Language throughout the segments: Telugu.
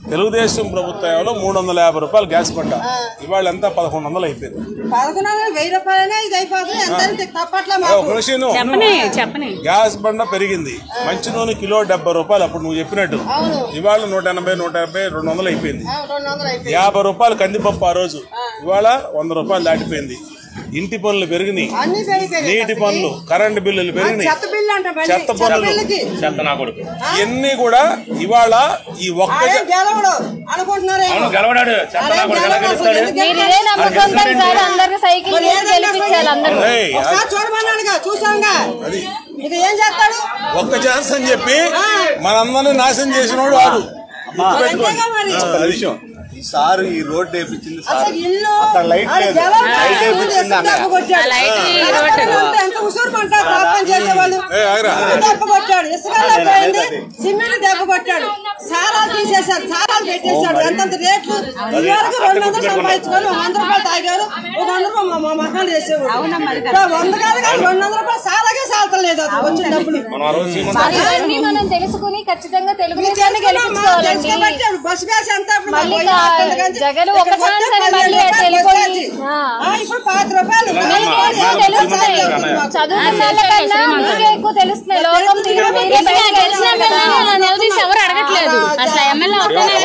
తెలుగుదేశం ప్రభుత్వంలో మూడు వందల యాభై రూపాయలు గ్యాస్ బండ ఇవాళ ఎంత పదకొండు వందలు అయిపోయింది పదకొండు వందలు వెయ్యి రూపాయలనే ఇది అయిపోతుంది ఎంత అంటే తప్పట్లే ఏ, మాకు ఒక నిమిషం విను. చెప్పని చెప్పని గ్యాస్ బండ పెరిగింది మంచి నూనె కిలో డెబ్బై రూపాయలు అప్పుడు నువ్వు చెప్పినట్టు అవును ఇవాళ నూట ఎనభై నూట యాభై రెండు వందలు అయిపోయింది ఆ, రెండు వందలు అయిపోయింది యాభై రూపాయలు కందిపప్పు ఆ రోజు ఇవాళ వంద రూపాయలు దాటిపోయింది ఇంటి పనులు పెరిగినాయి అన్ని పెరిగిపోయినాయి నీటి పనులు కరెంటు బిల్లులు పెరిగినాయి చెత్త బిల్లు అంట మళ్ళీ చెత్త చెత్త పన్నులు. బిల్లుకి చెత్త నా కొడుకు ఇవన్నీ కూడా ఇవాళ ఈ ఒక్క ఆడే జ- గెలవడు అనుకుంటున్నారేమో అవును గెలవడాడు చెత్త నా ఆడే కొడుకు ఎలా గెలవడు అసలు గెలుస్తాడు ఎందుకు మీరు ఇదే నమ్మకంతో ఈసారి అందరికి సైకిల్ మరి చేసి ఏదైనా గెలిపించాలి అందరూ ఏయ్, ఒకసారి చూడమన్నాడుగా చూసాంగా అది ఇది ఏం చేస్తాడు ఒక్క ఛాన్స్ అని చెప్పి మనందరినీ నాశనం చేసినోడు వాడు గుర్తుపెట్టుకోండి. అంతేగా మరి ఆ, ఒక్క అది. నిమిషం ఈ సారు ఈ రోడ్ వేయించింది సార్ అసలు ఇల్లు అక్కడ లైట్ ఆడ లేదు. గెలవడు. లైట్ ముందు వేయించింది ఎసురు అన్నయ్య. దెబ్బ కొట్టాడు. ఆ లైట్ ఈ కరెంట్ రోడ్డు. ఉంటే ఎంత ఉసూరుమంటారు పాపం చేసేవాళ్ళు ఏ, ఆగురా. ఇసుక దెబ్బ కొట్టాడు ఇసుకలో పోయింది సిమెంట్ దెబ్బ కొట్టాడు సారాలు తీసేశారు సారాలు పెట్టేశాడు ఎంతంత రేట్లు ఇదివరకు రెండు వందలు సంపాదించుకొని ఒక వంద రూపాయలు తాగారు ఒక వంద రూపాయలు మా- మా మకాలు వేసేవాడు ఇప్పుడు వంద కాదు కానీ రెండు వందల రూపాయలు సారాగే సాలతలేదు అది వచ్చిన డబ్బులు మనం ఆ రోజు సీమంత మరి ఇవన్నీ మనం తెలుసుకుని ఖచ్చితంగా తెలుగుదేశాన్ని తెలుసుకోవాలండి. గెలిపించుకోవాలండి బస్ బ్యాస్ ఎంత అప్పుడు మళ్ళీ పోయి కా- మాట్లాడదు కానీ జగన్ ఒక ఇక్కడ ఛాన్స్ అని మొత్తం మళ్ళీ పదిహేను అటు రూపాయలు వెళ్ళిపోయి, బస్ ఆ. ఆ, ఇప్పుడు పాతి రూపాయలు మీకు ఎక్కువ తెలుస్తున్నాయి చదువుకున్న వాళ్ళకన్నా మీకే ఎక్కువ తెలుస్తున్నాయి లోకం తీరు మీరే బయటకు వెళ్తున్నారు కదా. నిలదీసి ఎవరు అడగట్లేదు అసలు ఎమ్మెల్యే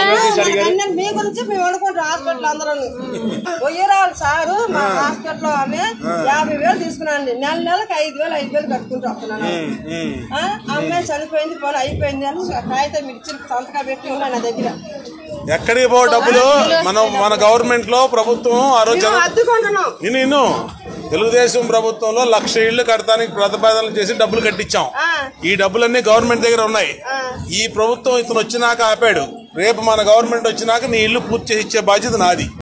అన్నీ మీ గురించి మేము అనుకుంటాం హాస్పిటల్ అందరూ పోయిరాలు సారు మా హాస్పిటల్ ఆమె యాభై వేలు తీసుకున్నాను నెల నెలకు ఐదు వేలు ఐదు వేలు కట్టుకుంటూ వస్తున్నాను ఉమ్. ఆ, అమ్మాయి చనిపోయింది పోనీ అయిపోయింది అని కాగితం ఇచ్చి సంతకా పెట్టి ఉన్నాయి నా దగ్గర ఎక్కడికి పో డబ్బులు మనం మన గవర్నమెంట్ లో ప్రభుత్వం ఆ రోజు మేము జనం- అద్దుకుంటున్నాం నేను నిన్ను తెలుగుదేశం ప్రభుత్వంలో లక్ష ఇళ్లు కడతానికి ప్రతిపాదనలు చేసి డబ్బులు కట్టించాం ఆ. ఈ డబ్బులన్నీ గవర్నమెంట్ దగ్గర ఉన్నాయి ఈ ప్రభుత్వం ఇతను వచ్చినాక ఆపాడు రేపు మన గవర్నమెంట్ వచ్చినాక నీ ఇల్లు పూర్తి చేసి ఇచ్చే బాధ్యత నాది